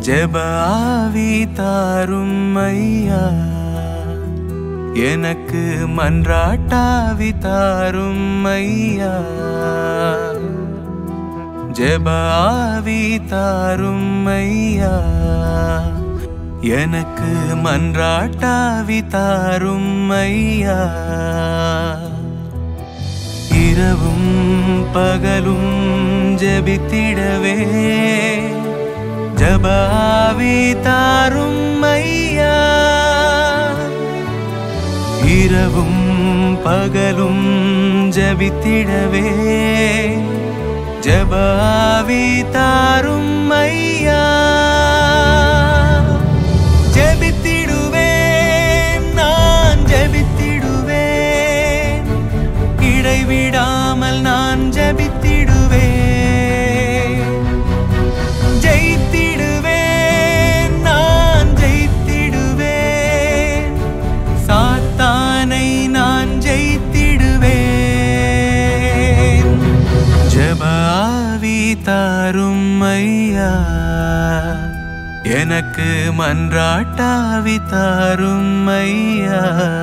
ஜெப ஆவி தாரும் ஐயா எனக்கு மன்றாட்டாவி தாரும் ஐயா ஜெப ஆவி தாரும் ஐயா எனக்கு மன்றாட்டாவி தாரும் ஐயா இரவும் பகலும் ஜெபித்திடவே ஜபாவி தாரும் ஐயா இரவும் பகலும் ஜபித்திடவே ஜபாவி தாரும் ஐயா ஜெபித்திடுவேன் நான் ஜெபித்திடுவேன் இடைவிடாமல் நான் ஜெபித்திடுவேன் ஜெயித்திடுவேன் நான் ஜெயித்திடுவேன் சாத்தானை நான் ஜெயித்திடுவேன் ஜபாவி தாரும் ஐயா எனக்கு மன்றாட்டாவி தாரும் ஐயா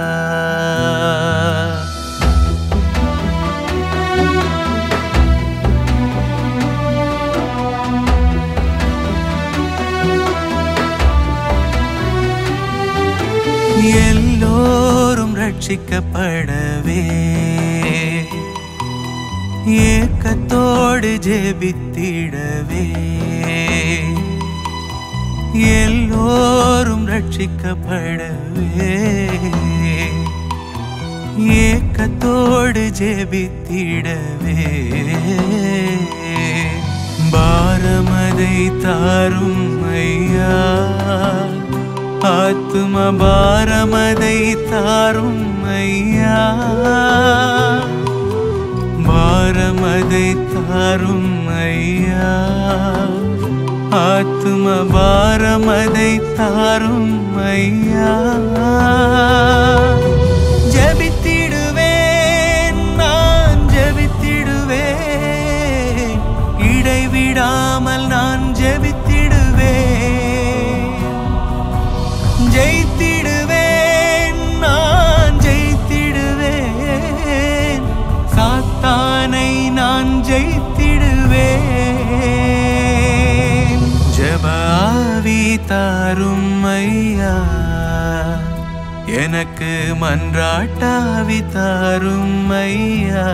எல்லோரும் ரட்சிக்கப்படவே ஏக்கத்தோடு ஜெபித்திடவே எல்லோரும் ரட்சிக்கப்படவே ஏக்கத்தோடு ஜெபித்திடவே பாரமதை தாரும் ஐயா ஆத்தும பாரமதை தாரும் ஐயா பாரமதை தாரும் ஐயா ஆத்தும பாரமதை தாரும் ஐயா ஜெபித்திடுவேன் நான் ஜெபித்திடுவேன் இடைவிடாமல் நான் ஜெபித்திடுவேன் ஜெயித்திடுவேன் நான் ஜெயித்திடுவேன் சாத்தானை நான் ஜெயித்திடுவேன் ஜபாவி தாரும் ஐயா எனக்கு மன்றாட்டாவி தாரும் ஐயா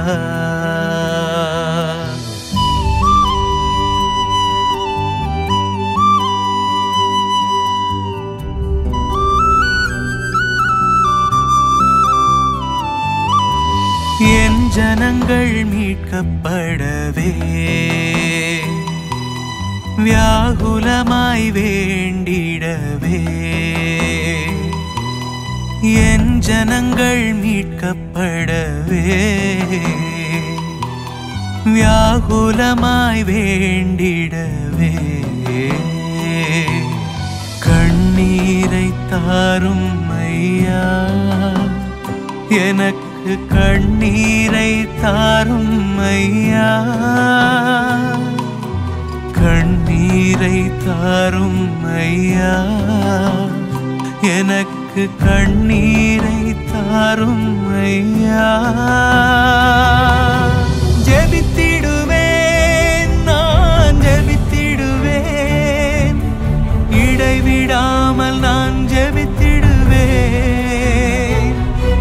என் ஜனங்கள் மீட்கப்படவே வியாகுலமாய் வேண்டிடவே என் ஜனங்கள் மீட்கப்படவே வியாகுலமாய் வேண்டிடவே கண்ணீரை தாரும் ஐயா எனக்கு கண்ணீரை தாரும் ஐயா கண்ணீரை தாரும் ஐயா எனக்கு கண்ணீரை தாரும் ஐயா ஜெபித்திடுவேன் நான் ஜெபித்திடுவேன் இடைவிடாமல் நான் ஜெபித்திடுவேன்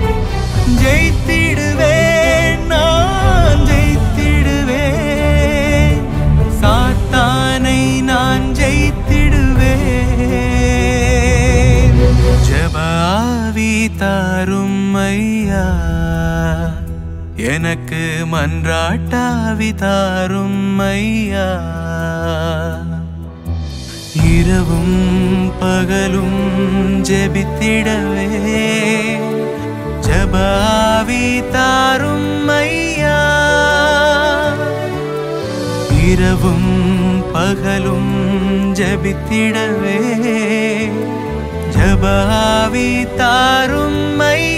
ஜெயித்திடுவேன் நான் ஜெயித்திடுவேன் சாத்தானை நான் ஜெயித்திடுவேன் ஜபாவி தாரும் ஐயா எனக்கு மன்றாட்டாவி தாரும் ஐயா இரவும் பகலும் ஜெபித்திடவே ஜபாவி தாரும் ஐயா இரவும் பகலும் ஜபித்திடவே ஜபாவி தாரும் ஐயா